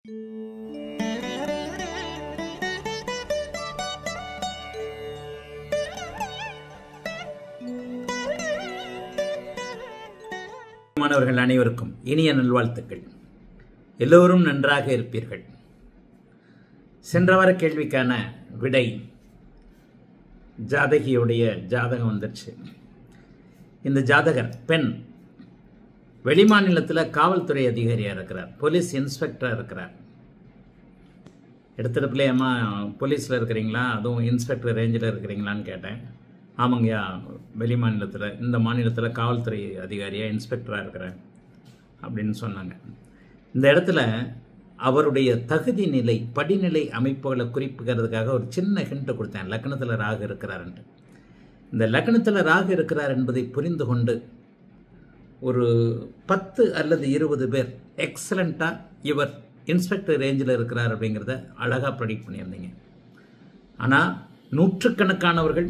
மாணவர்கள் அனைவருக்கும் இனிய நல்வாழ்த்துக்கள் எல்லோரும் நன்றாக இருப்பீர்கள் சென்ற வார கேள்விக்கான விடை ஜாதகியுடைய ஜாதகம் வந்துருச்சு இந்த ஜாதகர் பெண் வெளிமாநிலத்தில் காவல்துறை அதிகாரியாக இருக்கிறார் போலீஸ் இன்ஸ்பெக்டராக இருக்கிறார் எடுத்துகிட்டு அம்மா போலீஸில் இருக்கிறீங்களா அதுவும் இன்ஸ்பெக்டர் ரேஞ்சில் இருக்கிறீங்களான்னு கேட்டேன் ஆமாங்கய்யா வெளி மாநிலத்தில் இந்த மாநிலத்தில் காவல்துறை அதிகாரியாக இன்ஸ்பெக்டராக இருக்கிறேன் அப்படின்னு சொன்னாங்க இந்த இடத்துல அவருடைய தகுதி நிலை படிநிலை அமைப்புகளை குறிப்புக்கிறதுக்காக ஒரு சின்ன ஹிண்ட்டு கொடுத்தேன் லக்னத்தில் ராகு இருக்கிறாருன்ட்டு இந்த லக்னத்தில் ராகு இருக்கிறார் என்பதை புரிந்து கொண்டு ஒரு பத்து அல்லது இருபது பேர் எக்ஸலண்ட்டாக இவர் இன்ஸ்பெக்டர் ரேஞ்சில் இருக்கிறார் அப்படிங்கிறத அழகாக ப்ரெடிக்ட் பண்ணியிருந்தீங்க ஆனால் நூற்றுக்கணக்கானவர்கள்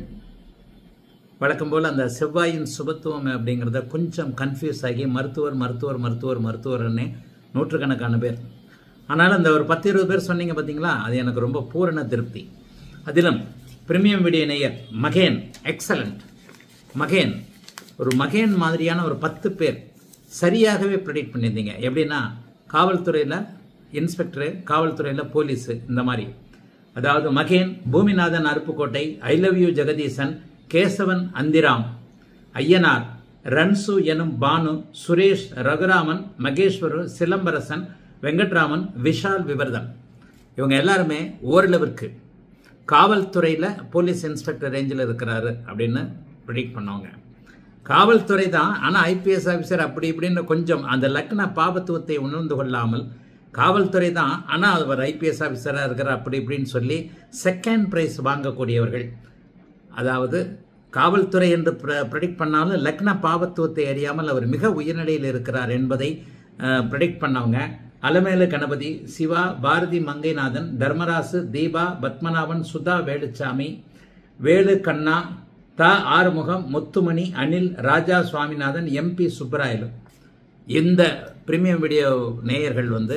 வழக்கம் போல் அந்த செவ்வாயின் சுபத்துவம் அப்படிங்கிறத கொஞ்சம் கன்ஃபியூஸ் ஆகி மருத்துவர் மருத்துவர் மருத்துவர் மருத்துவர்னே நூற்றுக்கணக்கான பேர் ஆனால் அந்த ஒரு பத்து இருபது பேர் சொன்னீங்க பார்த்தீங்களா அது எனக்கு ரொம்ப பூரண திருப்தி அதிலும் பிரீமியம் வீடியோ நேயர் மகேன் எக்ஸலண்ட் மகேன் ஒரு மகேன் மாதிரியான ஒரு பத்து பேர் சரியாகவே ப்ரெடிக்ட் பண்ணியிருந்தீங்க எப்படின்னா காவல்துறையில் இன்ஸ்பெக்டரு காவல்துறையில் போலீஸு இந்த மாதிரி அதாவது மகேன் Bhuminathan Aruppukottai I love you Jagadeesan Kesavan அந்திராம் ஐயனார் ரன்சு எனும் பானு சுரேஷ் ரகுராமன் மகேஸ்வரு சிலம்பரசன் வெங்கட்ராமன் விஷால் விவர்தன் இவங்க எல்லாருமே ஓரளவிற்கு காவல்துறையில் போலீஸ் இன்ஸ்பெக்டர் ரேஞ்சில் இருக்கிறாரு அப்படின்னு ப்ரிடிக்ட் பண்ணவங்க காவல்துறை தான் ஆனால் ஐபிஎஸ் ஆஃபீஸர் அப்படி இப்படின்னு கொஞ்சம் அந்த லக்ன பாபத்துவத்தை உணர்ந்து கொள்ளாமல் காவல்துறை தான் ஆனால் அவர் ஐபிஎஸ் ஆஃபீஸராக இருக்கிறார் அப்படி இப்படின்னு சொல்லி செகண்ட் ப்ரைஸ் வாங்கக்கூடியவர்கள் அதாவது காவல்துறை என்று ப்ரெடிக்ட் பண்ணாலும் லக்ன பாவத்துவத்தை அறியாமல் அவர் மிக உயர்நிலையில் இருக்கிறார் என்பதை ப்ரெடிக்ட் பண்ணவங்க அலமேலு கணபதி சிவா பாரதி மங்கைநாதன் தர்மராசு தீபா பத்மநாபன் சுதா வேலுச்சாமி வேலு கண்ணா த ஆறுமுகம் முத்துமணி அனில் ராஜா சுவாமிநாதன் எம்பி சுப்பராயலு இந்த பிரீமியம் வீடியோ நேயர்கள் வந்து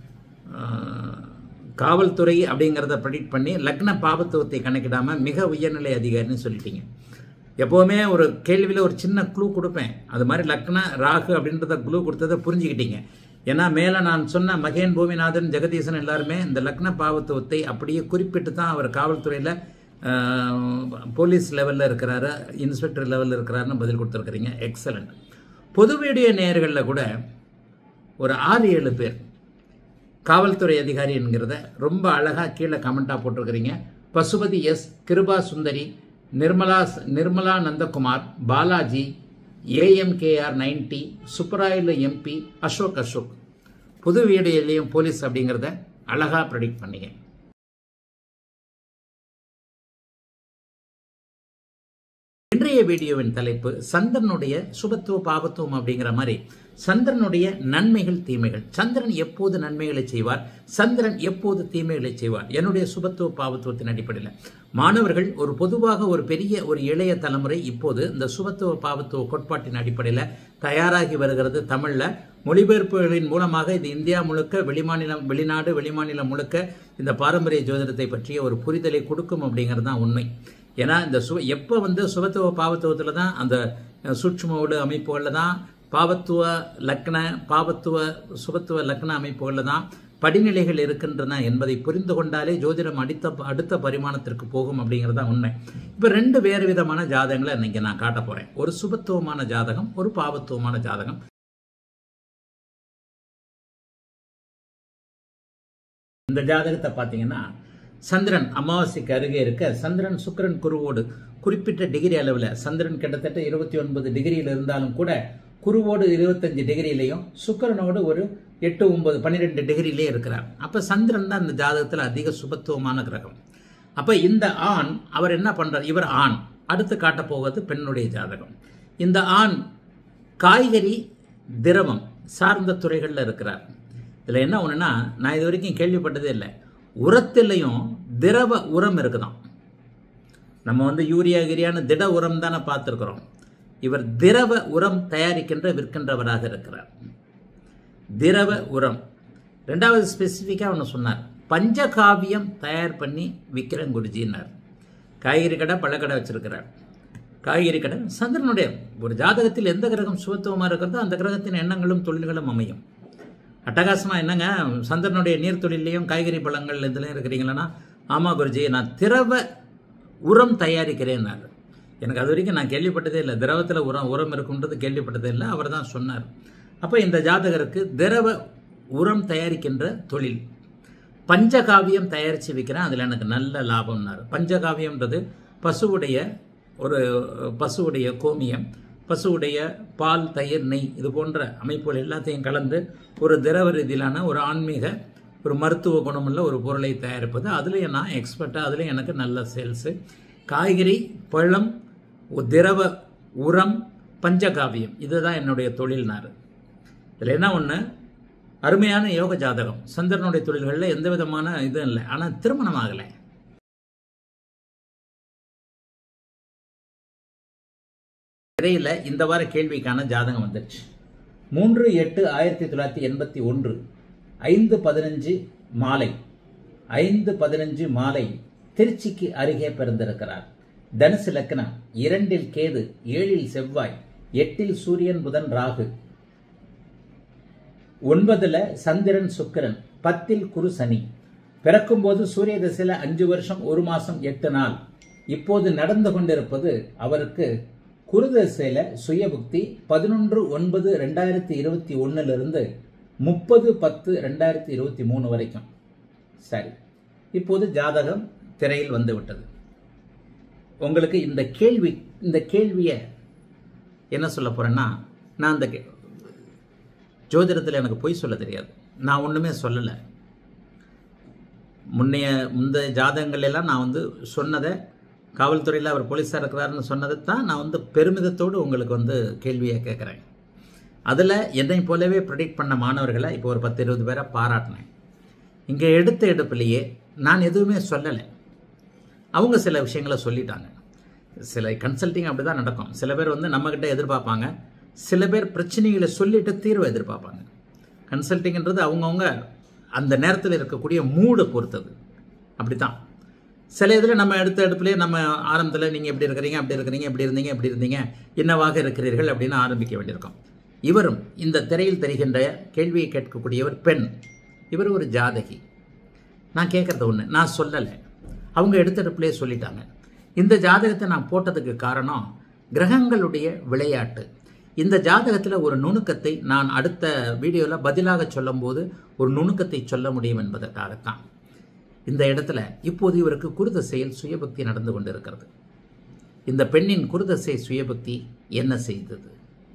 காவல்துறை அப்படிங்கிறத ப்ரெடிக்ட் பண்ணி லக்ன பாபத்துவத்தை கணக்கிடாமல் மிக உயர்நிலை அதிகாரின்னு சொல்லிட்டீங்க எப்போவுமே ஒரு கேள்வியில் ஒரு சின்ன க்ளூ கொடுப்பேன் அது மாதிரி லக்ன ராகு அப்படின்றத க்ளூ கொடுத்ததை புரிஞ்சுக்கிட்டீங்க ஏன்னா மேலே நான் சொன்ன மகேன் பூமிநாதன் ஜெகதீசன் எல்லாருமே இந்த லக்ன பாவத்துவத்தை அப்படியே குறிப்பிட்டு தான் அவர் காவல்துறையில் போலீஸ் லெவலில் இருக்கிறாரு இன்ஸ்பெக்டர் லெவலில் இருக்கிறாருன்னு பதில் கொடுத்துருக்குறீங்க எக்ஸலண்ட் பொது வீடியோ நேயர்களில் கூட ஒரு ஆறு ஏழு பேர் காவல்துறை அதிகாரி என்கிறத ரொம்ப அழகாக கீழே கமெண்ட்டாக போட்டிருக்கிறீங்க Pasupathi S Kiruba Sundari Nirmala Nirmala Nandakumar Balaji AMKR ninety Subbarayalu MP Ashok Ashok புது வீடியோலையும் போலீஸ் அப்படிங்கிறத அழகாக ப்ரெடிக்ட் பண்ணீங்க இன்றைய வீடியோவின் தலைப்பு சந்திரனுடைய சுபத்துவ பாபத்துவம் அப்படிங்கிற மாதிரி சந்திரனுடைய நன்மைகள் தீமைகள் சந்திரன் எப்போது நன்மைகளை செய்வார் சந்திரன் எப்போது தீமைகளை செய்வார் என்னுடைய சுபத்துவ பாவத்துவத்தின் அடிப்படையில் மாணவர்கள் ஒரு பொதுவாக ஒரு பெரிய ஒரு இளைய தலைமுறை இப்போது இந்த சுபத்துவ பாவத்துவ கோட்பாட்டின் அடிப்படையில் தயாராகி வருகிறது தமிழில் மொழிபெயர்ப்புகளின் மூலமாக இது இந்தியா முழுக்க வெளிமாநிலம் வெளிநாடு வெளிமாநிலம் முழுக்க இந்த பாரம்பரிய ஜோதிடத்தை பற்றிய ஒரு புரிதலை கொடுக்கும் அப்படிங்கிறது தான் உண்மை ஏன்னா இந்த சு எப்போ வந்து சுபத்துவ பாவத்துவத்தில் தான் அந்த சூட்சுமோடு அமைப்புகளில் தான் பாவத்துவ லக்ன பாவத்துவ சுபத்துவ லக்ன அமைப்புகளில் தான் படிநிலைகள் இருக்கின்றன என்பதை புரிந்து கொண்டாலே ஜோதிடம் அடுத்த அடுத்த பரிமாணத்திற்கு போகும் அப்படிங்கிறது தான் உண்மை இப்போ ரெண்டு வேறு விதமான ஜாதகங்களை இன்னைக்கு நான் காட்ட போகிறேன் ஒரு சுபத்துவமான ஜாதகம் ஒரு பாவத்துவமான ஜாதகம் இந்த ஜாதகத்தை பார்த்தீங்கன்னா சந்திரன் அமாவாசைக்கு அருகே இருக்க சந்திரன் சுக்கரன் குருவோடு குறிப்பிட்ட டிகிரி அளவில் சந்திரன் கிட்டத்தட்ட இருபத்தி ஒன்பது டிகிரியில் இருந்தாலும் கூட குருவோடு இருபத்தஞ்சு டிகிரிலையும் சுக்கரனோடு ஒரு எட்டு ஒன்பது பன்னிரெண்டு டிகிரிலே இருக்கிறார் அப்போ சந்திரன் தான் இந்த ஜாதகத்தில் அதிக சுபத்துவமான கிரகம் அப்போ இந்த ஆண் அவர் என்ன பண்ணுறார் இவர் ஆண் அடுத்து காட்டப் போவது பெண்ணுடைய ஜாதகம் இந்த ஆண் காய்கறி திரவம் சார்ந்த துறைகளில் இருக்கிறார் இதில் என்ன ஒன்றுனா நான் இது வரைக்கும் கேள்விப்பட்டதே இல்லை உரத்திலையும் திரவ உரம் இருக்குதாம் நம்ம வந்து யூரியா கிரியான திட உரம் தானே பார்த்துருக்குறோம் இவர் திரவ உரம் தயாரிக்கின்ற விற்கின்றவராக இருக்கிறார் திரவ உரம் ரெண்டாவது ஸ்பெசிஃபிக்காக ஒன்று சொன்னார் பஞ்சகாவியம் தயார் பண்ணி விற்கிறேன் குருஜின்னார் காய்கறி கடை பழக்கடை வச்சிருக்கிறார் காய்கறி கடை சந்திரனுடைய ஒரு ஜாதகத்தில் எந்த கிரகம் சுபத்துவமாக இருக்கிறதோ அந்த கிரகத்தின் எண்ணங்களும் தொழில்களும் அமையும் அட்டகாசமாக என்னங்க சந்திரனுடைய நீர் தொழிலையும் காய்கறி பழங்கள் இதுலையும் இருக்கிறீங்களா ஆமாம் குருஜி நான் திரவ உரம் தயாரிக்கிறேன்னாரு எனக்கு அது வரைக்கும் நான் கேள்விப்பட்டதே இல்லை திரவத்தில் உரம் உரம் இருக்குன்றது கேள்விப்பட்டதே இல்லை அவர் தான் சொன்னார் அப்போ இந்த ஜாதகருக்கு திரவ உரம் தயாரிக்கின்ற தொழில் பஞ்சகாவியம் தயாரித்து விற்கிறேன் அதில் எனக்கு நல்ல லாபம்னார் பஞ்சகாவியம்ன்றது பசுவுடைய ஒரு பசுவுடைய கோமியம் பசுவுடைய பால் தயிர் நெய் இது போன்ற அமைப்புகள் எல்லாத்தையும் கலந்து ஒரு திரவ ரீதியிலான ஒரு ஆன்மீக ஒரு மருத்துவ குணமுள்ள ஒரு பொருளை தயாரிப்பது அதுலேயும் நான் எக்ஸ்பர்ட்டாக அதுலேயும் எனக்கு நல்ல சேல்ஸு காய்கறி பழம் ஒ- திரவ உரம் பஞ்சகாவியம் இதுதான் என்னுடைய தொழில்னாரு இதில் என்ன ஒன்று அருமையான யோக ஜாதகம் சந்திரனுடைய தொழில்களில் எந்த விதமான இதுவும் இல்லை ஆனால் திருமணம் ஆகலை திரையில் இந்த வார கேள்விக்கான ஜாதகம் வந்துருச்சு மூன்று எட்டு ஆயிரத்தி தொள்ளாயிரத்தி எண்பத்தி ஒன்று ஐந்து பதினஞ்சு மாலை ஐந்து பதினஞ்சு மாலை திருச்சிக்கு அருகே பிறந்திருக்கிறார் தனுசு லக்னம் இரண்டில் கேது ஏழில் செவ்வாய் எட்டில் சூரியன் புதன் ராகு ஒன்பதுல சந்திரன் சுக்கிரன் பத்தில் குரு சனி பிறக்கும்போது சூரிய திசையில அஞ்சு வருஷம் ஒரு மாசம் எட்டு நாள் இப்போது நடந்து கொண்டிருப்பது அவருக்கு குரு திசையில சுயபுக்தி பதினொன்று ஒன்பது ரெண்டாயிரத்தி இருபத்தி ஒன்னுல இருந்து முப்பது பத்து ரெண்டாயிரத்தி இருபத்தி மூணு வரைக்கும் சரி இப்போது ஜாதகம் திரையில் வந்து விட்டது உங்களுக்கு இந்த கேள்வி இந்த கேள்வியை என்ன சொல்ல போறேன்னா நான் அந்த கே- ஜோதிடத்தில் எனக்கு பொய் சொல்ல தெரியாது நான் ஒன்றுமே சொல்லலை முன்னைய முந்தைய ஜாதகங்கள் எல்லாம் நான் வந்து சொன்னதை காவல்துறையில் அவர் போலீஸாக இருக்கிறாருன்னு சொன்னதை தான் நான் வந்து பெருமிதத்தோடு உங்களுக்கு வந்து கேள்வியை கேட்குறேன் அதில் என்னை போலவே ப்ரெடிக்ட் பண்ண மாணவர்களை இப்போ ஒரு பத்து இருபது பேரை பாராட்டினேன் இங்கே எடுத்த எடுப்பிலேயே நான் எதுவுமே சொல்லலை அவங்க சில விஷயங்களை சொல்லிட்டாங்க சில கன்சல்டிங் அப்படி தான் நடக்கும் சில பேர் வந்து நம்மக்கிட்ட எதிர்பார்ப்பாங்க சில பேர் பிரச்சனைகளை சொல்லிட்டு தீர்வை எதிர்பார்ப்பாங்க கன்சல்டிங்ன்றது அவங்கவுங்க அந்த நேரத்தில் இருக்கக்கூடிய மூடை பொறுத்தது அப்படி தான் சில இதில் நம்ம எடுத்த எடுப்புலேயே நம்ம ஆரம்பத்தில் நீங்கள் எப்படி இருக்கிறீங்க அப்படி இருக்கிறீங்க இப்படி இருந்தீங்க இப்படி இருந்தீங்க என்னவாக இருக்கிறீர்கள் அப்படின்னு ஆரம்பிக்க வேண்டியிருக்கும் இவரும் இந்த திரையில் தெரிகின்ற கேள்வியை கேட்கக்கூடியவர் பெண் இவர் ஒரு ஜாதகி நான் கேட்குறது ஒன்று நான் சொல்லலை அவங்க எடுத்தடுப்புலேயே சொல்லிட்டாங்க இந்த ஜாதகத்தை நான் போட்டதுக்கு காரணம் கிரகங்களுடைய விளையாட்டு இந்த ஜாதகத்தில் ஒரு நுணுக்கத்தை நான் அடுத்த வீடியோவில் பதிலாக சொல்லும்போது ஒரு நுணுக்கத்தை சொல்ல முடியும் என்பதற்காகத்தான் இந்த இடத்துல இப்போது இவருக்கு குருதசையில் சுயபக்தி நடந்து கொண்டிருக்கிறது இந்த பெண்ணின் குருதசை சுயபக்தி என்ன செய்தது